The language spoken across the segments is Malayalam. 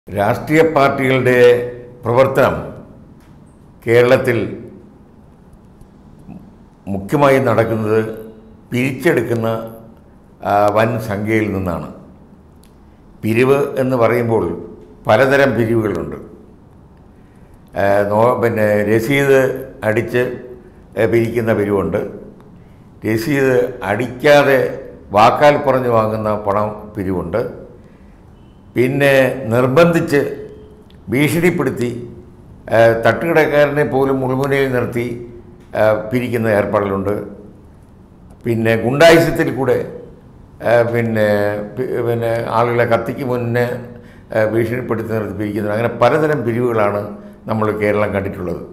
രാഷ്ട്രീയ പാർട്ടികളുടെ പ്രവർത്തനം കേരളത്തിൽ മുഖ്യമായി നടക്കുന്നത് പിരിച്ചെടുക്കുന്ന ആ, വൻ സംഖ്യയിൽ നിന്നാണ് പിരിവ് എന്ന് പറയുമ്പോൾ പലതരം പിരിവുകളുണ്ട് ആ, നോ- പിന്നെ രസീത് അടിച്ച് ആ, പിരിക്കുന്ന പിരിവുണ്ട് രസീത് അടിക്കാതെ വാക്കാൽ പറഞ്ഞു വാങ്ങുന്ന പണം പിരിവുണ്ട് പിന്നെ നിർബന്ധിച്ച് ഭീഷണിപ്പെടുത്തി ആ, തട്ടുകടക്കാരനെ പോലും മുൾമുനയിൽ നിർത്തി ആ, പിരിക്കുന്ന ഏർപ്പാടുകളുണ്ട് പിന്നെ ഗുണ്ടായുസത്തിൽ കൂടെ ആ, പിന്നെ പി- പിന്നെ ആളുകളെ കത്തിക്ക് മുന്നേ ആ, ഭീഷണിപ്പെടുത്തി നിർത്തി പിരിക്കുന്നത് അങ്ങനെ പലതരം പിരിവുകളാണ് നമ്മൾ കേരളം കണ്ടിട്ടുള്ളത്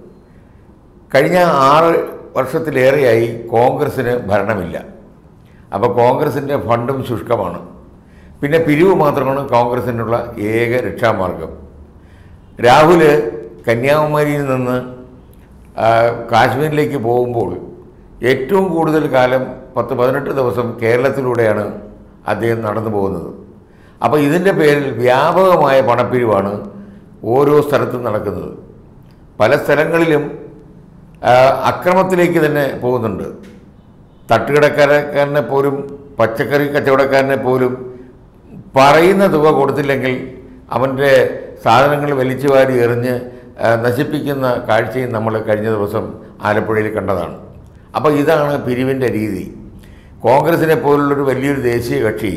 കഴിഞ്ഞ ആറ് വർഷത്തിലേറെയായി കോൺഗ്രസ്സിന് ഭരണമില്ല അപ്പോൾ കോൺഗ്രസിൻ്റെ ഫണ്ടും ശുഷ്കമാണ് പിന്നെ പിരിവ് മാത്രമാണ് കോൺഗ്രസിനുള്ള ഏക രക്ഷാമാർഗം രാഹുൽ കന്യാകുമാരിയിൽ നിന്ന് ആ, കാശ്മീരിലേക്ക് പോകുമ്പോൾ ഏറ്റവും കൂടുതൽ കാലം പത്ത് പതിനെട്ട് ദിവസം കേരളത്തിലൂടെയാണ് അദ്ദേഹം നടന്നു പോകുന്നത് അപ്പോൾ ഇതിൻ്റെ പേരിൽ വ്യാപകമായ പണപ്പിരിവാണ് ഓരോ സ്ഥലത്തും നടക്കുന്നത് പല സ്ഥലങ്ങളിലും ആ, അക്രമത്തിലേക്ക് തന്നെ പോകുന്നുണ്ട് തട്ടുകടക്കാരക്കാരനെ പോലും പച്ചക്കറി കച്ചവടക്കാരനെ പോലും പറയുന്ന തുക കൊടുത്തില്ലെങ്കിൽ അവൻ്റെ സാധനങ്ങൾ വലിച്ചു വാരി എറിഞ്ഞ് ആ, നശിപ്പിക്കുന്ന കാഴ്ചയും നമ്മൾ കഴിഞ്ഞ ദിവസം ആലപ്പുഴയിൽ കണ്ടതാണ് അപ്പോൾ ഇതാണ് പിരിവിൻ്റെ രീതി കോൺഗ്രസിനെ പോലുള്ളൊരു വലിയൊരു ദേശീയ കക്ഷി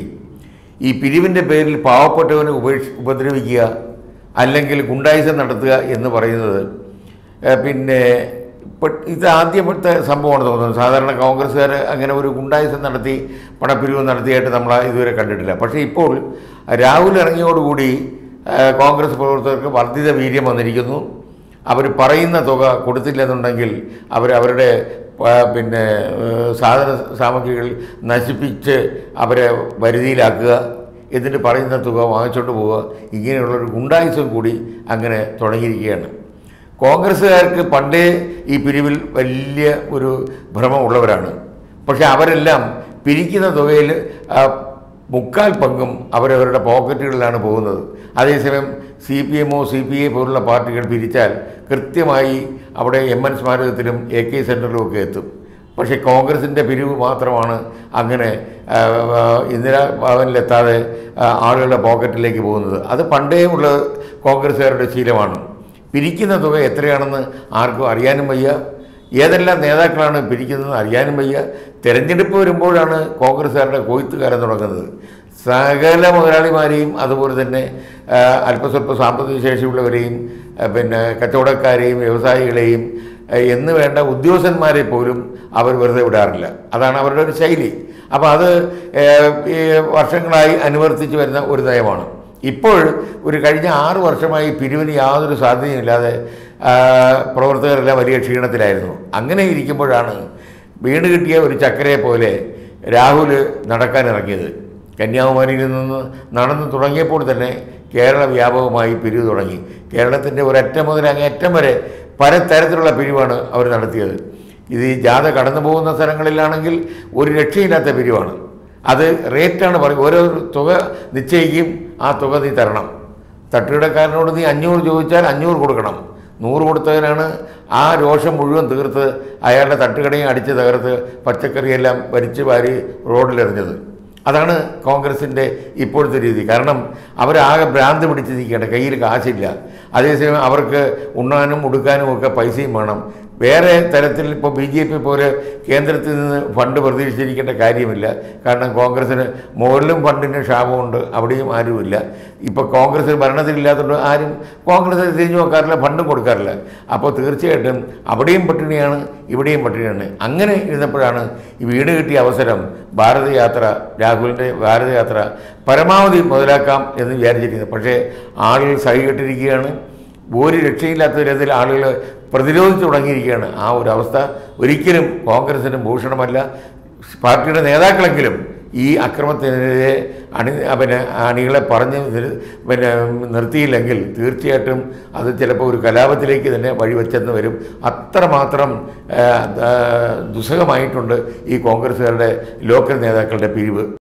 ഈ പിരിവിൻ്റെ പേരിൽ പാവപ്പെട്ടവനെ ഉപേക്ഷ ഉപദ്രവിക്കുക അല്ലെങ്കിൽ ഗുണ്ടായുസം നടത്തുക എന്ന് പറയുന്നത് ഏഹ് പിന്നെ ഇപ്പം ഇത് ആദ്യത്തെ സംഭവമാണ് തോന്നുന്നത് സാധാരണ കോൺഗ്രസ്സുകാർ അങ്ങനെ ഒരു ഗുണ്ടായുസം നടത്തി പണപ്പിരിവ് നടത്തിയായിട്ട് നമ്മൾ ഇതുവരെ കണ്ടിട്ടില്ല പക്ഷേ ഇപ്പോൾ രാഹുൽ ഇറങ്ങിയോടുകൂടി ഏഹ് കോൺഗ്രസ് പ്രവർത്തകർക്ക് വർദ്ധിത വീര്യം വന്നിരിക്കുന്നു അവർ പറയുന്ന തുക കൊടുത്തില്ലെന്നുണ്ടെങ്കിൽ അവർ അവരുടെ ആ, പിന്നെ ഏഹ് സാധന സാമഗ്രികൾ നശിപ്പിച്ച് അവരെ വരുതിയിലാക്കുക എന്നിട്ട് പറയുന്ന തുക വാങ്ങിച്ചുകൊണ്ട് പോവുക ഇങ്ങനെയുള്ളൊരു ഗുണ്ടായുസം കൂടി അങ്ങനെ തുടങ്ങിയിരിക്കുകയാണ് കോൺഗ്രസ്സുകാർക്ക് പണ്ടേ ഈ പിരിവിൽ വലിയ ഒരു ഭ്രമമുള്ളവരാണ് പക്ഷേ അവരെല്ലാം പിരിക്കുന്ന തുകയിൽ ആ, മുക്കാൽ പങ്കും അവരവരുടെ പോക്കറ്റുകളിലാണ് പോകുന്നത് അതേസമയം സി പി എമ്മോ സി പി ഐ പോലുള്ള പാർട്ടികൾ പിരിച്ചാൽ കൃത്യമായി അവിടെ എം എൻ സ്മാരകത്തിലും എ കെ സെൻറ്ററിലും ഒക്കെ എത്തും പക്ഷേ കോൺഗ്രസിൻ്റെ പിരിവ് മാത്രമാണ് അങ്ങനെ ആ, ആ, ഇന്ദിരാ ഭവനിലെത്താതെ ആ, ആളുകളുടെ പോക്കറ്റിലേക്ക് പോകുന്നത് അത് പണ്ടേ ഉള്ള കോൺഗ്രസ്സുകാരുടെ ശീലമാണ് പിരിക്കുന്ന തുക എത്രയാണെന്ന് ആർക്കും അറിയാനും വയ്യ ഏതെല്ലാം നേതാക്കളാണ് പിരിക്കുന്നതെന്ന് അറിയാനും വയ്യ തിരഞ്ഞെടുപ്പ് വരുമ്പോഴാണ് കോൺഗ്രസ്സുകാരുടെ കൊയ്ത്തുകാലം തുടങ്ങുന്നത് സകല മുതലാളിമാരെയും അതുപോലെ തന്നെ ആ, അല്പസ്വല്പ സാമ്പത്തിക ശേഷിയുള്ളവരെയും ആ, പിന്നെ കച്ചവടക്കാരെയും വ്യവസായികളെയും ആ, എന്ന് വേണ്ട ഉദ്യോഗസ്ഥന്മാരെ പോലും അവർ വെറുതെ വിടാറില്ല അതാണ് അവരുടെ ഒരു ശൈലി അപ്പോൾ അത് ഏ, ഈ വർഷങ്ങളായി അനുവർത്തിച്ച് വരുന്ന ഒരു നയമാണ് ഇപ്പോൾ ഒരു കഴിഞ്ഞ ആറ് വർഷമായി പിരിവിന് യാതൊരു സാധ്യതയുമില്ലാതെ ആ, പ്രവർത്തകരെല്ലാം വലിയ ക്ഷീണത്തിലായിരുന്നു അങ്ങനെ ഇരിക്കുമ്പോഴാണ് വീണ് കിട്ടിയ ഒരു ചക്കരയെ പോലെ രാഹുൽ നടക്കാനിറങ്ങിയത് കന്യാകുമാരിയിൽ നിന്ന് നടന്നു തുടങ്ങിയപ്പോൾ തന്നെ കേരള വ്യാപകമായി പിരിവ് തുടങ്ങി കേരളത്തിൻ്റെ ഒരറ്റം മുതൽ അങ്ങേറ്റം വരെ പലതരത്തിലുള്ള പിരിവാണ് അവർ നടത്തിയത് ഇത് ഈ ജാഥ കടന്നു പോകുന്ന സ്ഥലങ്ങളിലാണെങ്കിൽ ഒരു രക്ഷയില്ലാത്ത പിരിവാണ് അത് റേറ്റാണ് പറയും ഓരോ തുക നിശ്ചയിക്കും ആ തുക നീ തരണം തട്ടുകടക്കാരനോട് നീ അഞ്ഞൂറ് ചോദിച്ചാൽ അഞ്ഞൂറ് കൊടുക്കണം നൂറ് കൊടുത്തതിനാണ് ആ രോഷം മുഴുവൻ തീർത്ത് അയാളുടെ തട്ടുകടയും അടിച്ച് തകർത്ത് പച്ചക്കറിയെല്ലാം വലിച്ചു വാരി റോഡിലെറിഞ്ഞത് അതാണ് കോൺഗ്രസിൻ്റെ ഇപ്പോഴത്തെ രീതി കാരണം അവരാകെ ഭ്രാന്ത് പിടിച്ച് നിൽക്കുകയാണ് കയ്യിൽ കാശില്ല അതേസമയം അവർക്ക് ഉണ്ണാനും ഉടുക്കാനും ഒക്കെ പൈസയും വേണം വേറെ തരത്തിൽ ഇപ്പോൾ ബി ജെ പി പോലെ കേന്ദ്രത്തിൽ നിന്ന് ഫണ്ട് പ്രതീക്ഷിച്ചിരിക്കേണ്ട കാര്യമില്ല കാരണം കോൺഗ്രസ്സിന് മുകളിലും ഫണ്ടിന് ക്ഷാമമുണ്ട് അവിടെയും ആരുമില്ല ഇപ്പോൾ കോൺഗ്രസ് ഭരണത്തിലില്ലാത്തതുകൊണ്ട് ആരും കോൺഗ്രസ് തിരിഞ്ഞു നോക്കാറില്ല ഫണ്ടും കൊടുക്കാറില്ല അപ്പോൾ തീർച്ചയായിട്ടും അവിടെയും പട്ടിണിയാണ് ഇവിടെയും പട്ടിണിയാണ് അങ്ങനെ ഇരുന്നപ്പോഴാണ് ഈ വീട് കിട്ടിയ അവസരം ഭാരതയാത്ര രാഹുലിൻ്റെ ഭാരതയാത്ര പരമാവധി മുതലാക്കാം എന്ന് വിചാരിച്ചിരിക്കുന്നത് പക്ഷേ ആളുകൾ സഹികെട്ടിരിക്കുകയാണ് ഒരു രക്ഷയില്ലാത്ത വിധത്തിൽ ആളുകൾ പ്രതിരോധിച്ചു തുടങ്ങിയിരിക്കുകയാണ് ആ ഒരു അവസ്ഥ ഒരിക്കലും കോൺഗ്രസിന് ഭൂഷണമല്ല പാർട്ടിയുടെ നേതാക്കളെങ്കിലും ഈ അക്രമത്തിനെതിരെ അണി പിന്നെ അണികളെ പറഞ്ഞ് നിർ- പിന്നെ നിർത്തിയില്ലെങ്കിൽ തീർച്ചയായിട്ടും അത് ചിലപ്പോൾ ഒരു കലാപത്തിലേക്ക് തന്നെ വഴിവെച്ചെന്ന് വരും അത്രമാത്രം ആ, ആ, ദുസ്സഹമായിട്ടുണ്ട് ഈ കോൺഗ്രസ്സുകാരുടെ ലോക്കൽ നേതാക്കളുടെ പിരിവ്